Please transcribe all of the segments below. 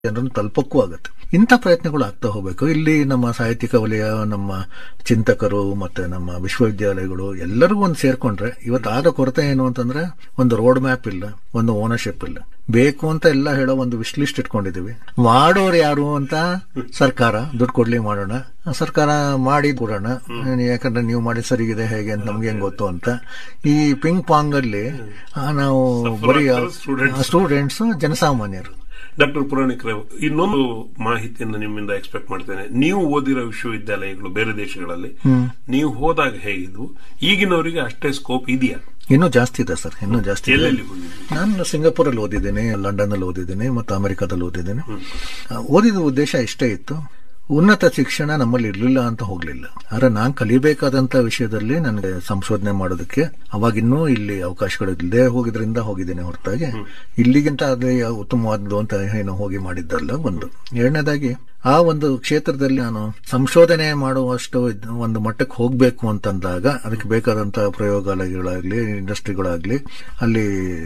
ಜನರನ್ನು ತಲುಪಕ್ಕೂ ಆಗುತ್ತೆ ಇಂಥ ಪ್ರಯತ್ನಗಳು ಆಗ್ತಾ ಹೋಗ್ಬೇಕು ಇಲ್ಲಿ ನಮ್ಮ ಸಾಹಿತ್ಯಿಕ ವಲಯ ನಮ್ಮ ಚಿಂತಕರು ಮತ್ತೆ ನಮ್ಮ ವಿಶ್ವವಿದ್ಯಾಲಯಗಳು ಎಲ್ಲರೂ ಒಂದು ಸೇರ್ಕೊಂಡ್ರೆ ಇವತ್ತು ಆದ ಕೊರತೆ ಏನು ಅಂತಂದ್ರೆ ಒಂದು ರೋಡ್ ಮ್ಯಾಪ್ ಇಲ್ಲ ಒಂದು ಓನರ್ಶಿಪ್ ಇಲ್ಲ ಬೇಕು ಅಂತ ಎಲ್ಲ ಹೇಳೋ ಒಂದು ವಿಶ್ ಲಿಸ್ಟ್ ಇಟ್ಕೊಂಡಿದೀವಿ ಮಾಡೋರು ಯಾರು ಅಂತ ಸರ್ಕಾರ ದುಡ್ಡು ಕೊಡ್ಲಿ ಮಾಡೋಣ ಸರ್ಕಾರ ಮಾಡಿ ಕೊಡೋಣ ಯಾಕಂದ್ರೆ ನೀವು ಮಾಡಿ ಸರಿಗಿದೆ ಹೇಗೆ ಅಂತ ನಮ್ಗೆ ಹೆಂಗ್ ಗೊತ್ತು ಅಂತ ಈ ಪಿಂಗ್ ಪಾಂಗ್ ಅಲ್ಲಿ ಆ, ನಾವು ಬರೀ students. ಸ್ಟೂಡೆಂಟ್ಸ್ ಜನಸಾಮಾನ್ಯರು ಡಾಕ್ಟರ್ ಪುರಾಣಿಕ್ರೆ ಇನ್ನೊಂದು ಮಾಹಿತಿಯನ್ನು ನಿಮ್ಮಿಂದ ಎಕ್ಸ್ಪೆಕ್ಟ್ ಮಾಡ್ತೇನೆ ನೀವು ಓದಿರೋ ವಿಶ್ವವಿದ್ಯಾಲಯಗಳು ಬೇರೆ ದೇಶಗಳಲ್ಲಿ ನೀವು ಹೋದಾಗ ಹೇಗಿದ್ವು ಈಗಿನವರಿಗೆ ಅಷ್ಟೇ ಸ್ಕೋಪ್ ಇದೆಯಾ ಇನ್ನೂ ಜಾಸ್ತಿ ಇದೆ ಸರ್ ಇನ್ನೂ ಜಾಸ್ತಿ ಇದೆ ಎಲ್ಲೆಲ್ಲಿ ಹೋಗಿದ್ವಿ ನಾನು ಸಿಂಗಾಪುರ್ ಅಲ್ಲಿ ಓದಿದ್ದೀನಿ ಲಂಡನ್ ಅಲ್ಲಿ ಓದಿದ್ದೀನಿ ಮತ್ತು ಅಮೆರಿಕದಲ್ಲಿ ಓದಿದ್ದೀನಿ ಆ, ಓದಿದ ಉದ್ದೇಶ ಇಷ್ಟೇ ಇತ್ತು ಉನ್ನತ ಶಿಕ್ಷಣ ನಮ್ಮಲ್ಲಿ ಇರಲಿಲ್ಲ ಅಂತ ಹೋಗ್ಲಿಲ್ಲ ಆದ್ರೆ ನಾನು ಕಲಿಬೇಕಾದಂತ ವಿಷಯದಲ್ಲಿ ನನಗೆ ಸಂಶೋಧನೆ ಮಾಡೋದಕ್ಕೆ ಅವಾಗಿನ್ನೂ ಇಲ್ಲಿ ಅವಕಾಶಗಳು ಇಲ್ಲದೆ ಹೋಗಿದ್ರಿಂದ ಹೋಗಿದ್ದೇನೆ ಹೊರತಾಗಿ ಇಲ್ಲಿಗಿಂತ ಅದೇ ಉತ್ತಮವಾದದ್ದು ಅಂತ ಏನು ಹೋಗಿ ಮಾಡಿದ್ದಲ್ಲ ಒಂದು ಎರಡನೇದಾಗಿ ಆ ಒಂದು ಕ್ಷೇತ್ರದಲ್ಲಿ ನಾನು ಸಂಶೋಧನೆ ಮಾಡುವಷ್ಟು ಇದ್- ಒಂದು ಮಟ್ಟಕ್ಕೆ ಹೋಗ್ಬೇಕು ಅಂತಂದಾಗ ಅದಕ್ಕೆ ಬೇಕಾದಂತ ಪ್ರಯೋಗಾಲಯಗಳಾಗ್ಲಿ ಇಂಡಸ್ಟ್ರಿಗಳಾಗ್ಲಿ ಅಲ್ಲಿ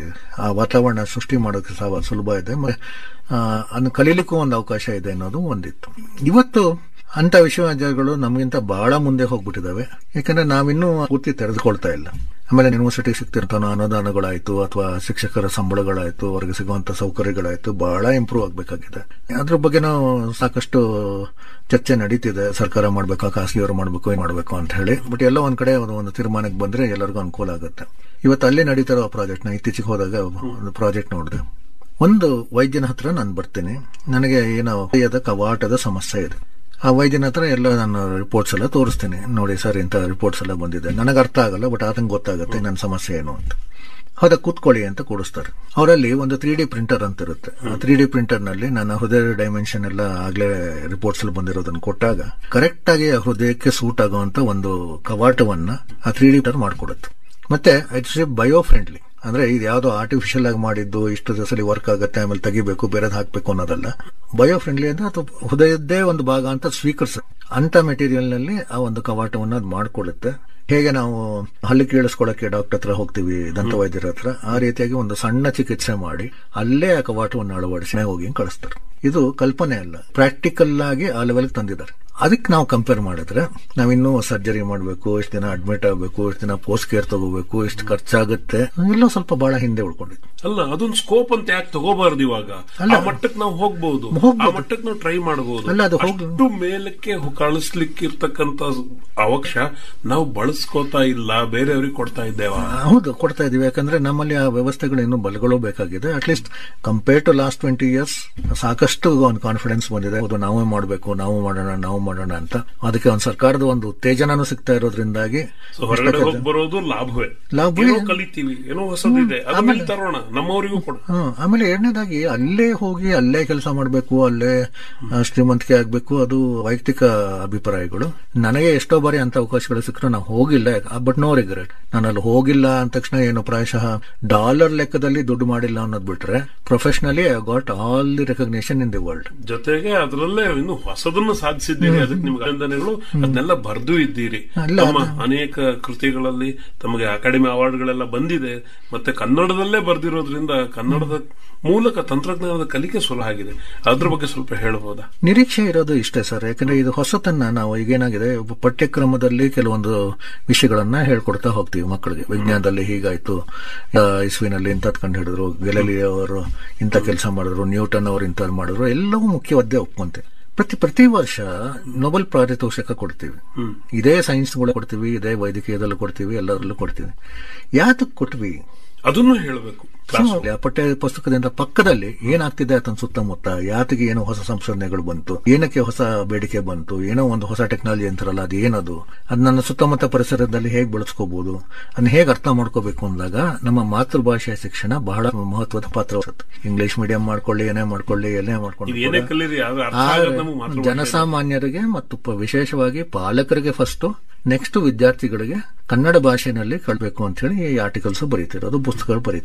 ಆ ವಾತಾವರಣ ಸೃಷ್ಟಿ ಮಾಡೋಕೆ ಸಹ ಸುಲಭ ಇದೆ ಮ- ಆ, ಅದನ್ನ ಕಲೀಲಿಕ್ಕೂ ಒಂದು ಅವಕಾಶ ಇದೆ ಅನ್ನೋದು ಒಂದಿತ್ತು ಇವತ್ತು ಅಂತ ವಿಶ್ವವಿದ್ಯಾಲಯಗಳು ನಮಗಿಂತ ಬಹಳ ಮುಂದೆ ಹೋಗ್ಬಿಟ್ಟಿದಾವೆ ಯಾಕಂದ್ರೆ ನಾವಿನ್ನೂ ಪೂರ್ತಿ ತೆರೆದುಕೊಳ್ತಾ ಇಲ್ಲ ಆಮೇಲೆ ಯೂನಿವರ್ಸಿಟಿ ಸಿಗ್ತಿರ್ತಾನೋ ಅನುದಾನಗಳಾಯ್ತು ಅಥವಾ ಶಿಕ್ಷಕರ ಸಂಬಳಗಳಾಯ್ತು ಅವ್ರಿಗೆ ಸಿಗುವಂತ ಸೌಕರ್ಯಗಳಾಯ್ತು ಬಹಳ ಇಂಪ್ರೂವ್ ಆಗ್ಬೇಕಾಗಿದೆ ಅದ್ರ ಬಗ್ಗೆನೂ ಸಾಕಷ್ಟು ಚರ್ಚೆ ನಡೀತಿದೆ ಸರ್ಕಾರ ಮಾಡ್ಬೇಕಾ ಖಾಸಗಿಯವರು ಮಾಡ್ಬೇಕು ಏನ್ ಮಾಡ್ಬೇಕು ಅಂತ ಹೇಳಿ ಬಟ್ ಎಲ್ಲ ಒಂದ್ ಕಡೆ ಒಂದು ಒಂದು ತೀರ್ಮಾನಕ್ಕೆ ಬಂದ್ರೆ ಎಲ್ಲರಿಗೂ ಅನುಕೂಲ ಆಗುತ್ತೆ ಇವತ್ತು ಅಲ್ಲಿ ನಡೀತಿರೋ ಪ್ರಾಜೆಕ್ಟ್ ನ ಇತ್ತೀಚೆಗೆ ಹೋದಾಗ ಒಂದು ಪ್ರಾಜೆಕ್ಟ್ ನೋಡಿದೆ ಒಂದು ವೈದ್ಯನ ಹತ್ರ ನಾನು ಬರ್ತೀನಿ ನನಗೆ ಏನೋ ಹೃದಯದ ಕವಾಟದ ಸಮಸ್ಯೆ ಇದೆ ಆ ವೈದ್ಯನ ಹತ್ರ ಎಲ್ಲ ನಾನು ರಿಪೋರ್ಟ್ಸ್ ಎಲ್ಲ ತೋರಿಸ್ತೀನಿ ನೋಡಿ ಸರ್ ಇಂಥ ರಿಪೋರ್ಟ್ಸ್ ಎಲ್ಲ ಬಂದಿದೆ ನನಗೆ ಅರ್ಥ ಆಗಲ್ಲ ಬಟ್ ಆತಂಗೆ ಗೊತ್ತಾಗುತ್ತೆ ನನ್ನ ಸಮಸ್ಯೆ ಏನು ಅಂತ ಹೌದಾ ಕೂತ್ಕೊಳ್ಳಿ ಅಂತ ಕೊಡಿಸ್ತಾರೆ ಅವರಲ್ಲಿ ಒಂದು ತ್ರೀ ಡಿ ಪ್ರಿಂಟರ್ ಅಂತ ಇರುತ್ತೆ ಆ ತ್ರೀ ಡಿ ಪ್ರಿಂಟರ್ ನಲ್ಲಿ ನನ್ನ ಹೃದಯ ಡೈಮೆನ್ಷನ್ ಎಲ್ಲ ಆಗ್ಲೇ ರಿಪೋರ್ಟ್ಸ್ ಅಲ್ಲಿ ಬಂದಿರೋದನ್ನ ಕೊಟ್ಟಾಗ ಕರೆಕ್ಟ್ ಆಗಿ ಆ ಹೃದಯಕ್ಕೆ ಸೂಟ್ ಆಗುವಂತ ಒಂದು ಕವಾಟವನ್ನ ಆ ತ್ರೀ ಡಿ ಪ್ರಿಂಟರ್ ಮಾಡಿಕೊಡುತ್ತೆ ಮತ್ತೆ ಇಟ್ಸ್ ಬಯೋ ಫ್ರೆಂಡ್ಲಿ ಅಂದ್ರೆ ಇದು ಯಾವ್ದೋ ಆರ್ಟಿಫಿಷಿಯಲ್ ಆಗಿ ಮಾಡಿದ್ದು ಇಷ್ಟು ದಿವಸದಲ್ಲಿ ವರ್ಕ್ ಆಗುತ್ತೆ ಆಮೇಲೆ ತೆಗಿಬೇಕು ಬೇರೆದ್ ಹಾಕ್ಬೇಕು ಅನ್ನೋದಲ್ಲ ಬಯೋ ಫ್ರೆಂಡ್ಲಿ ಅಂದ್ರೆ ಅದು ಹೃದಯದ್ದೇ ಒಂದು ಭಾಗ ಅಂತ ಸ್ವೀಕರಿಸ ಅಂತ ಮೆಟೀರಿಯಲ್ ನಲ್ಲಿ ಆ ಒಂದು ಕವಾಟವನ್ನ ಅದು ಮಾಡ್ಕೊಳ್ಳುತ್ತೆ ಹೇಗೆ ನಾವು ಹಲ್ಲು ಕೀಳಿಸ್ಕೊಳ್ಳಕ್ಕೆ ಡಾಕ್ಟರ್ ಹತ್ರ ಹೋಗ್ತೀವಿ ದಂತ ವೈದ್ಯರ ಹತ್ರ ಆ ರೀತಿಯಾಗಿ ಒಂದು ಸಣ್ಣ ಚಿಕಿತ್ಸೆ ಮಾಡಿ ಅಲ್ಲೇ ಆ ಕವಾಟವನ್ನು ಅಳವಡಿಸಿ ಹೋಗಿ ಕಳಿಸ್ತಾರೆ ಇದು ಕಲ್ಪನೆ ಅಲ್ಲ ಪ್ರಾಕ್ಟಿಕಲ್ ಆಗಿ ಆ ಲೆವೆಲ್ ತಂದಿದ್ದಾರೆ ಅದಕ್ಕೆ ನಾವು ಕಂಪೇರ್ ಮಾಡಿದ್ರೆ ನಾವಿನ್ನೂ ಸರ್ಜರಿ ಮಾಡಬೇಕು ಇಷ್ಟು ದಿನ ಅಡ್ಮಿಟ್ ಆಗಬೇಕು ಇಷ್ಟು ದಿನ ಪೋಸ್ಟ್ ಕೇರ್ ತಗೋಬೇಕು ಇಷ್ಟು ಖರ್ಚಾಗುತ್ತೆ ಎಲ್ಲೋ ಸ್ವಲ್ಪ ಬಹಳ ಹಿಂದೆ ಉಳ್ಕೊಂಡಿದ್ವಿ ಅಲ್ಲ ಅದೊಂದು ಸ್ಕೋಪ್ ಅಂತ ಯಾಕೆ ತಗೋಬಾರ್ದು ಇವಾಗ ಆ ಮಟ್ಟಕ್ಕೆ ನಾವು ಹೋಗ್ಬಹುದು ಆ ಮಟ್ಟಕ್ಕೆ ನಾವು ಟ್ರೈ ಮಾಡಬಹುದು ಅಲ್ಲ, ಅದು ಹೋಗ್- ಅಷ್ಟು ಮೇಲಕ್ಕೆ ಕಳಿಸ್ಲಿಕ್ಕಿರ್ತಕ್ಕಂತ ಅವಕಾಶ ನಾವು ಬಳಸ್ಕೋತಾ ಇಲ್ಲ ಬೇರೆಯವ್ರಿಗೆ ಕೊಡ್ತಾ ಇದ್ದೇವಾ ಹೌದು ಕೊಡ್ತಾ ಇದೀವಿ ಯಾಕಂದ್ರೆ ನಮ್ಮಲ್ಲಿ ಆ ವ್ಯವಸ್ಥೆಗಳು ಇನ್ನೂ ಬಲಗೊಳ್ಳಬೇಕಾಗಿದೆ at least compare to last twenty years ಸಾಕಷ್ಟು ಒಂದು ಕಾನ್ಫಿಡೆನ್ಸ್ ಬಂದಿದೆ ಹೌದು ನಾವೇ ಮಾಡಬೇಕು ನಾವು ಮಾಡೋಣ ನಾವು ಮಾಡೋಣ ಅಂತ ಅದಕ್ಕೆ ಒಂದು ಸರ್ಕಾರದ ಒಂದು ಉತ್ತೇಜನನೂ ಸಿಗ್ತಾ ಇರೋದ್ರಿಂದಾಗಿ ಸೊ ಹೊರಗಡೆ ಹೋಗಿ ಬರೋದು ಲಾಭವೇ ಲಾಭವೇ. ಏನೋ ಕಲಿತೀವಿ ಏನೋ ಹೊಸದಿದೆ ಅದನ್ನ ಇಲ್ಲಿ ತರೋಣ ನಮ್ಮವರಿಗೂ ಕೊಡ ಹ್ಮ್ ಆಮೇಲೆ ಎರಡನೇದಾಗಿ ಅಲ್ಲೇ ಹೋಗಿ ಅಲ್ಲೇ ಕೆಲಸ ಮಾಡಬೇಕು ಅಲ್ಲೇ ಆ, ಶ್ರೀಮಂತಿಕೆ ಆಗ್ಬೇಕು ಅದು ವೈಯಕ್ತಿಕ ಅಭಿಪ್ರಾಯಗಳು ನನಗೆ ಎಷ್ಟೋ ಬಾರಿ ಅಂತ ಅವಕಾಶಗಳು ಸಿಕ್ಕರು ನಾವು ಹೋಗಿಲ್ಲ ಬಟ್ ನೋ ರಿಗ್ರೆಟ್ ನಾನು ಅಲ್ಲಿ ಹೋಗಿಲ್ಲ ಅಂದ ತಕ್ಷಣ ಏನು ಪ್ರಾಯಶಃ ಡಾಲರ್ ಲೆಕ್ಕದಲ್ಲಿ ದುಡ್ಡು ಮಾಡಿಲ್ಲ ಅನ್ನೋದು ಬಿಟ್ರೆ professionally I got all the recognition in the world ಜೊತೆಗೆ ಅದರಲ್ಲೇ ಇನ್ನು ಹೊಸದನ್ನು ಸಾಧಿಸಿದ್ದೀರಿ ಅದಕ್ಕೆ ನಿಮ್ಗೆ ಅಭಿನಂದನೆಗಳು ಅದನ್ನೆಲ್ಲ ಬರ್ದು ಇದ್ದೀರಿ ಅಲ್ಲ, ತಮ್ಮ ಅನೇಕ ಕೃತಿಗಳಲ್ಲಿ ತಮಗೆ ಅಕಾಡೆಮಿ ಅವಾರ್ಡ್ಗಳೆಲ್ಲ ಬಂದಿದೆ ಮತ್ತೆ ಕನ್ನಡದಲ್ಲೇ ಬರ್ದಿರೋದ್ರಿಂದ ಕನ್ನಡದ ಮೂಲಕ ತಂತ್ರಜ್ಞಾನದ ಕಲಿಕೆ ಸುಲಭ ಆಗಿದೆ ಅದ್ರ ಬಗ್ಗೆ ಸ್ವಲ್ಪ ಹೇಳಬಹುದಾ ನಿರೀಕ್ಷೆ ಇರೋದು ಇಷ್ಟೇ ಸರ್ ಯಾಕಂದ್ರೆ ಇದು ಹೊಸತನ್ನ ನಾವು ಈಗೇನಾಗಿದೆ ಪಠ್ಯಕ್ರಮದಲ್ಲಿ ಕೆಲವೊಂದು ವಿಷಯಗಳನ್ನ ಹೇಳ್ಕೊಡ್ತಾ ಹೋಗ್ತೀವಿ ಮಕ್ಕಳಿಗೆ ವಿಜ್ಞಾನದಲ್ಲಿ ಹೀಗಾಯ್ತು ಆ, ಇಸ್ವಿನಲ್ಲಿ ಇಂಥದ್ ಕಂಡು ಹಿಡಿದ್ರು ಗೆಲಲಿ ಅವರು ಇಂಥ ಕೆಲಸ ಮಾಡಿದ್ರು ನ್ಯೂಟನ್ ಅವರು ಇಂಥದ್ದು ಮಾಡಿದ್ರು ಎಲ್ಲವೂ ಮುಖ್ಯವಾದ್ದೇ ಒಪ್ಕೊಂತೆ ಪ್ರತಿ ಪ್ರತಿ ವರ್ಷ ನೊಬೆಲ್ ಪಾರಿತೋಷಕ ಕೊಡ್ತೀವಿ ಇದೇ ಸೈನ್ಸ್ಗಳು ಕೊಡ್ತೀವಿ ಇದೇ ವೈದ್ಯಕೀಯದಲ್ಲೂ ಕೊಡ್ತೀವಿ ಎಲ್ಲರಲ್ಲೂ ಕೊಡ್ತೀವಿ ಯಾತಕ್ ಕೊಟ್ವಿ ಅದನ್ನು ಹೇಳಬೇಕು ಕ್ಲಾಸ್ ಆ ಪಠ್ಯ ಪುಸ್ತಕದಿಂದ ಪಕ್ಕದಲ್ಲಿ ಏನಾಗ್ತಿದೆ ಆತನ ಸುತ್ತಮುತ್ತ ಯಾತಿಗೆ ಏನೋ ಹೊಸ ಸಂಶೋಧನೆಗಳು ಬಂತು ಏನಕ್ಕೆ ಹೊಸ ಬೇಡಿಕೆ ಬಂತು ಏನೋ ಒಂದು ಹೊಸ ಟೆಕ್ನಾಲಜಿ ಅಂತಾರಲ್ಲ ಅದು ಏನದು ಅದು ನನ್ನ ಸುತ್ತಮುತ್ತ ಪರಿಸರದಲ್ಲಿ ಹೇಗೆ ಬಳಸ್ಕೋಬಹುದು ಅದನ್ನ ಹೇಗೆ ಅರ್ಥ ಮಾಡ್ಕೋಬೇಕು ಅಂದಾಗ ನಮ್ಮ ಮಾತೃಭಾಷೆಯ ಶಿಕ್ಷಣ ಬಹಳ ಮಹತ್ವದ ಪಾತ್ರ ವಹಿಸುತ್ತೆ ಇಂಗ್ಲಿಷ್ ಮೀಡಿಯಂ ಮಾಡ್ಕೊಳ್ಳಿ ಏನೇ ಮಾಡ್ಕೊಳ್ಳಿ ಏನೇ ನೀವು ಮಾಡ್ಕೊಂಡು ಏನೇ ಕಲೀರಿ ಅದು ಅರ್ಥ ಆ ಆಗೋದು ನಮಗೆ ಮಾತ್ರ ಜನಸಾಮಾನ್ಯರಿಗೆ ಮತ್ತು ಪ- ವಿಶೇಷವಾಗಿ ಪಾಲಕರಿಗೆ ಫಸ್ಟ್ ನೆಕ್ಸ್ಟ್ ವಿದ್ಯಾರ್ಥಿಗಳಿಗೆ ಕನ್ನಡ ಭಾಷೆನಲ್ಲಿ ಕಳಬೇಕು ಅಂತ ಹೇಳಿ ಈ ಆರ್ಟಿಕಲ್ಸ್ ಬರೀತಿರೋದು ಪುಸ್ತಕಗಳು ಬರೀತಿರೋದು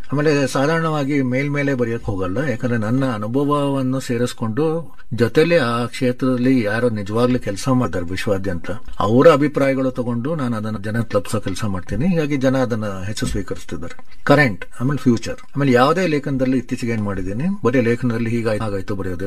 ಆಮೇಲೆ ಸಾಧಾರಣವಾಗಿ ಮೇಲ್ಮೇಲೆ ಬರೆಯಕ್ ಹೋಗಲ್ಲ ಯಾಕಂದ್ರೆ ನನ್ನ ಅನುಭವವನ್ನು ಸೇರಿಸ್ಕೊಂಡು ಜೊತೆಲಿ ಆ ಕ್ಷೇತ್ರದಲ್ಲಿ ಯಾರು ನಿಜವಾಗ್ಲೂ ಕೆಲಸ ಮಾಡ್ತಾರೆ ವಿಶ್ವಾದ್ಯಂತ ಅವರ ಅಭಿಪ್ರಾಯಗಳು ತಗೊಂಡು ನಾನು ಅದನ್ನ ಜನ ತಲುಪಿಸೋ ಕೆಲಸ ಮಾಡ್ತೀನಿ ಹೀಗಾಗಿ ಜನ ಅದನ್ನ ಹೆಚ್ಚು ಸ್ವೀಕರಿಸ್ತಿದ್ದಾರೆ ಕರೆಂಟ್ ಆಮೇಲೆ ಫ್ಯೂಚರ್ ಆಮೇಲೆ ಯಾವುದೇ ಲೇಖನದಲ್ಲಿ ಇತ್ತೀಚೆಗೆ ಏನ್ ಮಾಡಿದ್ದೀನಿ ಬರೀ ಲೇಖನದಲ್ಲಿ ಹೀಗಾಯ್ತು ಹಾಗಾಯ್ತು ಬರೆಯೋದಿಲ್ಲ